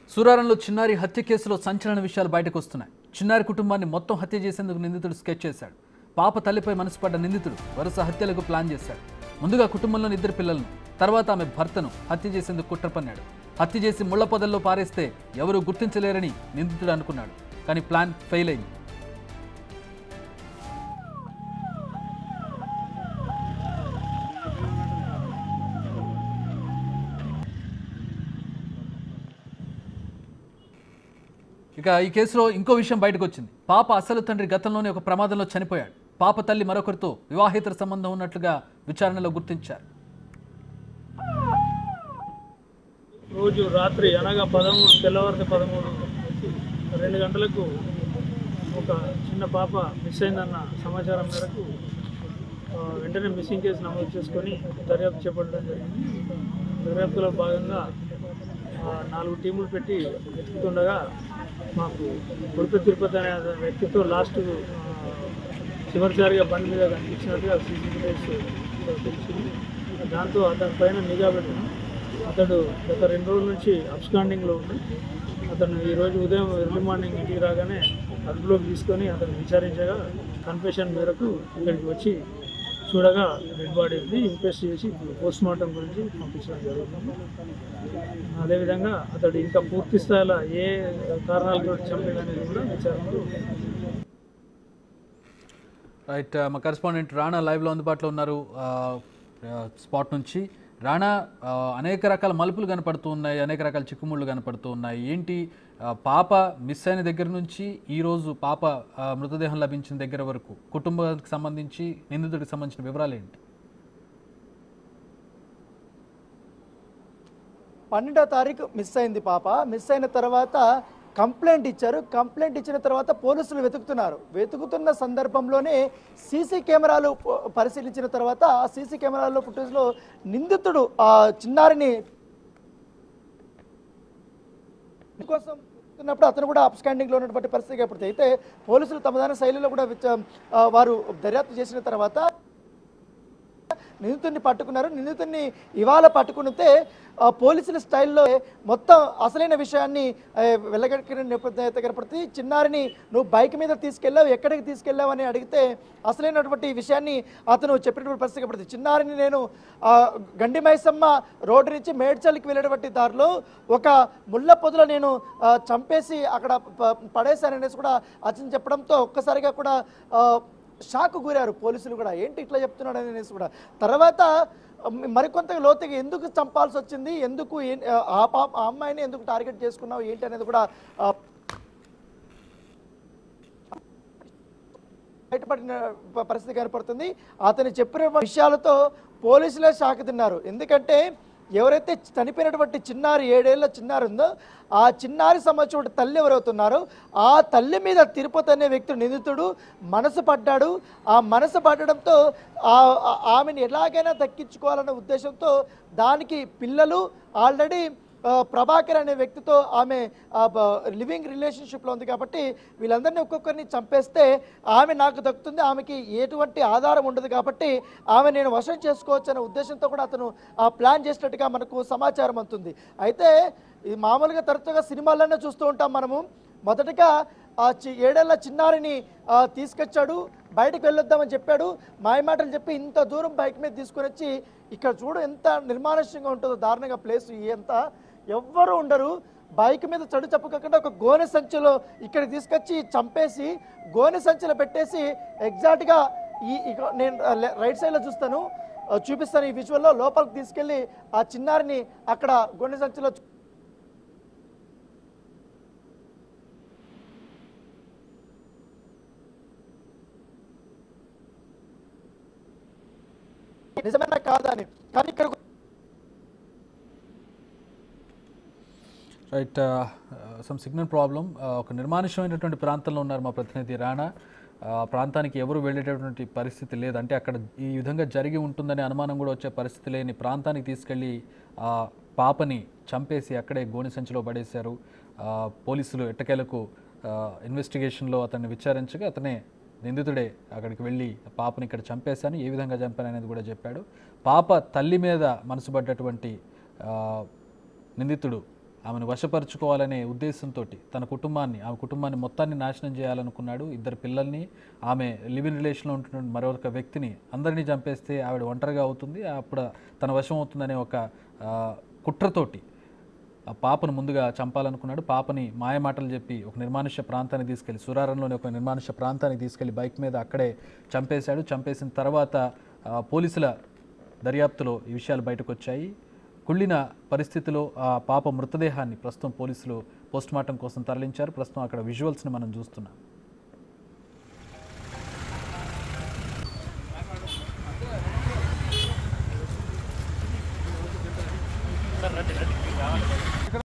సూరారంలో చిన్నారి హత్య కేసులో సంచలన విషయాలు బయటకు వస్తున్నాయి చిన్నారి కుటుంబాన్ని మొత్తం హత్య చేసేందుకు నిందితుడు స్కెచ్ చేశాడు పాప తల్లిపై మనసు పడ్డ నిందితుడు వరుస హత్యలకు ప్లాన్ చేశాడు ముందుగా కుటుంబంలోని ఇద్దరు పిల్లలను తర్వాత ఆమె భర్తను హత్య చేసేందుకు కుట్ర పన్నాడు హత్య చేసి ముళ్ల పొదల్లో పారేస్తే ఎవరూ గుర్తించలేరని నిందితుడు అనుకున్నాడు కానీ ప్లాన్ ఫెయిల్ అయింది ఇక ఈ కేసులో ఇంకో విషయం బయటకు వచ్చింది పాప అసలు తండ్రి గతంలోనే ఒక ప్రమాదంలో చనిపోయాడు పాప తల్లి మరొకరితో వివాహేతర సంబంధం ఉన్నట్లుగా విచారణలో గుర్తించారు రోజు రాత్రి అనగా పదమూడు తెల్లవారితే పదమూడు రెండు గంటలకు ఒక చిన్న పాప మిస్ అయిందన్న సమాచారం మేరకు ఆ, వెంటనే మిస్సింగ్ కేసు నమోదు చేసుకొని దర్యాప్తు చేపట్టడం జరిగింది దర్యాప్తులో భాగంగా ఆ, నాలుగు టీములు పెట్టి వెతుకుతుండగా మాకు ఉడుపు తిరుపతి అనే వ్యక్తితో లాస్ట్ చివరిసారిగా బండి మీద కనిపించినట్టుగా సీసీటీవీస్ తెలిసింది దాంతో అతని పైన నిఘా పెట్టినాం అతడు గత రెండు రోజుల నుంచి అబ్స్కాండింగ్లో ఉంది అతను ఈరోజు ఉదయం ఎర్లీ మార్నింగ్ ఇంటికి రాగానే అదుపులోకి తీసుకొని అతను విచారించగా కన్ఫెషన్ మేరకు ఇక్కడికి వచ్చి చూడగా డెడ్ బాడీ ఉంది ఇంక్వెస్ట్ చేసి ఇప్పుడు పోస్ట్ మార్టం గురించి పంపించడం జరుగుతుంది అదేవిధంగా అతడు ఇంకా పూర్తి స్థాయిలో ఏ కారణాలతో చంపేదనేది కూడా విచారణలో రైట్ మా కరెస్పాండెంట్ రాణా లైవ్లో అందుబాటులో ఉన్నారు ఆ, ఆ, స్పాట్ నుంచి రాణా ఆ, అనేక రకాల మలుపులు కనపడుతూ ఉన్నాయి అనేక రకాల చిక్కుముళ్ళు కనపడుతూ ఉన్నాయి ఏంటి ఆ, పాప మిస్ అయిన దగ్గర నుంచి ఈరోజు పాప ఆ, మృతదేహం లభించిన దగ్గర వరకు కుటుంబానికి సంబంధించి నిందితుడికి సంబంధించిన వివరాలు ఏంటి పన్నెండో తారీఖు మిస్ అయింది పాప మిస్ అయిన తర్వాత కంప్లైంట్ ఇచ్చారు కంప్లైంట్ ఇచ్చిన తర్వాత పోలీసులు వెతుకుతున్నారు వెతుకుతున్న సందర్భంలోనే సీసీ కెమెరాలు ప- పరిశీలించిన తర్వాత ఆ సీసీ కెమెరాలో ఫుటేజ్లో నిందితుడు ఆ చిన్నారిని కోసం ఉన్నప్పుడు అతను కూడా అప్స్టాండింగ్ లో ఉన్నటువంటి పరిస్థితి ఏర్పడుతుంది అయితే పోలీసులు తమదైన శైలిలో కూడా విచ- ఆ, వారు దర్యాప్తు చేసిన తర్వాత నిందితుడిని పట్టుకున్నారు నిందితుడిని ఇవాళ పట్టుకునితే ఆ, పోలీసుల స్టైల్లో మొత్తం అసలైన విషయాన్ని ఆ, వెళ్ళగక్కిన నేపథ్యం కనపడుతుంది చిన్నారిని నువ్వు బైక్ మీద తీసుకెళ్ళావు ఎక్కడికి తీసుకెళ్ళావు అని అడిగితే అసలైనటువంటి విషయాన్ని అతను చెప్పినటువంటి పరిస్థితి కనపడుతుంది చిన్నారిని నేను ఆ, గండి మైసమ్మ రోడ్డు నుంచి మేడ్చల్కి వెళ్ళేటువంటి దారిలో ఒక ముళ్ళ పొదలో నేను ఆ, చంపేసి అక్కడ ప- పడేశాననేసి కూడా అతను చెప్పడంతో ఒక్కసారిగా కూడా ఆ, షాక్ గురారు పోలీసులు కూడా ఏంటి ఇట్లా చెప్తున్నాడు అనేసి కూడా తర్వాత మ- మరికొంత లోతుగా ఎందుకు చంపాల్సి వచ్చింది ఎందుకు ఏ- ఆ పాప ఆ అమ్మాయిని ఎందుకు టార్గెట్ చేసుకున్నావు ఏంటి అనేది కూడా ఆ, బయటపడిన ప- పరిస్థితి కనపడుతుంది అతను చెప్పిన విషయాలతో పోలీసులే షాక్ తిన్నారు ఎందుకంటే ఎవరైతే చనిపోయినటువంటి చిన్నారి ఏడేళ్ల చిన్నారి ఉందో ఆ చిన్నారి సంబంధించిన తల్లి ఎవరవుతున్నారో ఆ తల్లి మీద తిరుపతి అనే వ్యక్తి నిందితుడు మనసు పడ్డాడు ఆ మనసు పడడంతో ఆ- ఆ- ఆమెను ఎలాగైనా దక్కించుకోవాలనే ఉద్దేశంతో దానికి పిల్లలు ఆల్రెడీ ఆ, ప్రభాకర్ అనే వ్యక్తితో ఆమె ఆ, బ- లివింగ్ రిలేషన్షిప్లో ఉంది కాబట్టి వీళ్ళందరినీ ఒక్కొక్కరిని చంపేస్తే ఆమె నాకు దక్కుతుంది ఆమెకి ఎటువంటి ఆధారం ఉండదు కాబట్టి ఆమె నేను వశం చేసుకోవచ్చు అనే ఉద్దేశంతో కూడా అతను ఆ ప్లాన్ చేసినట్టుగా మనకు సమాచారం అందుతుంది అయితే ఇది మామూలుగా తరచుగా సినిమాల్లోనే చూస్తూ ఉంటాం మనము మొదటగా ఆ చి ఏడేళ్ల చిన్నారిని ఆ, తీసుకొచ్చాడు బయటకు వెళ్ళొద్దామని చెప్పాడు మాయమాటలు చెప్పి ఇంత దూరం బైక్ మీద తీసుకొని వచ్చి ఇక్కడ చూడు ఎంత నిర్మానుష్యంగా ఉంటుందో దారుణంగా ప్లేస్ ఎంత ఎవ్వరు ఉండరు బైక్ మీద చెడు చెప్పకుండా ఒక గోనె సంచిలో ఇక్కడికి తీసుకొచ్చి చంపేసి గోనె సంచిలో పెట్టేసి ఎగ్జాక్ట్గా ఈ ఇక నేను లె- రైట్ సైడ్లో చూస్తాను ఆ, చూపిస్తాను ఈ విజువల్లో లోపలికి తీసుకెళ్ళి ఆ చిన్నారిని అక్కడ గోనె సంచిలో చూ- నిజమేనా కాదా అని కానీ ఇక్కడ రైట్ సమ్ సిగ్నల్ ప్రాబ్లం ఒక నిర్మానుష్యమైనటువంటి ప్రాంతంలో ఉన్నారు మా ప్రతినిధి రాణా ఆ ప్రాంతానికి ఎవరు వెళ్ళేటటువంటి పరిస్థితి లేదు అంటే అక్కడ ఈ విధంగా జరిగి ఉంటుందనే అనుమానం కూడా వచ్చే పరిస్థితి లేని ప్రాంతానికి తీసుకెళ్ళి ఆ పాపని చంపేసి అక్కడే గోని సంచిలో పడేశారు ఆ, పోలీసులు ఎట్టకేలకు ఇన్వెస్టిగేషన్లో అతన్ని విచారించగా అతనే నిందితుడే అక్కడికి వెళ్ళి ఆ పాపని ఇక్కడ చంపేశాను ఏ విధంగా చంపాను అనేది కూడా చెప్పాడు పాప తల్లి మీద మనసు పడ్డటువంటి ఆ, నిందితుడు ఆమెను వశపరుచుకోవాలనే ఉద్దేశంతో తన కుటుంబాన్ని ఆమె కుటుంబాన్ని మొత్తాన్ని నాశనం చేయాలనుకున్నాడు ఇద్దరు పిల్లల్ని ఆమె లివింగ్ రిలేషన్లో ఉంటున్న మరొక వ్యక్తిని అందరినీ చంపేస్తే ఆవిడ ఒంటరిగా అవుతుంది అప్పుడు తన వశం అవుతుందనే ఒక ఆ, కుట్రతోటి ఆ పాపను ముందుగా చంపాలనుకున్నాడు పాపని మాయమాటలు చెప్పి ఒక నిర్మానుష్య ప్రాంతానికి తీసుకెళ్లి సురారంలోని ఒక నిర్మానుష్య ప్రాంతానికి తీసుకెళ్లి బైక్ మీద అక్కడే చంపేశాడు చంపేసిన తర్వాత ఆ, పోలీసుల దర్యాప్తులో ఈ విషయాలు బయటకు వచ్చాయి కుళ్ళిన పరిస్థితిలో ఆ పాప మృతదేహాన్ని ప్రస్తుతం పోలీసులు పోస్ట్మార్టం కోసం తరలించారు ప్రస్తుతం అక్కడ విజువల్స్ని మనం చూస్తున్నాం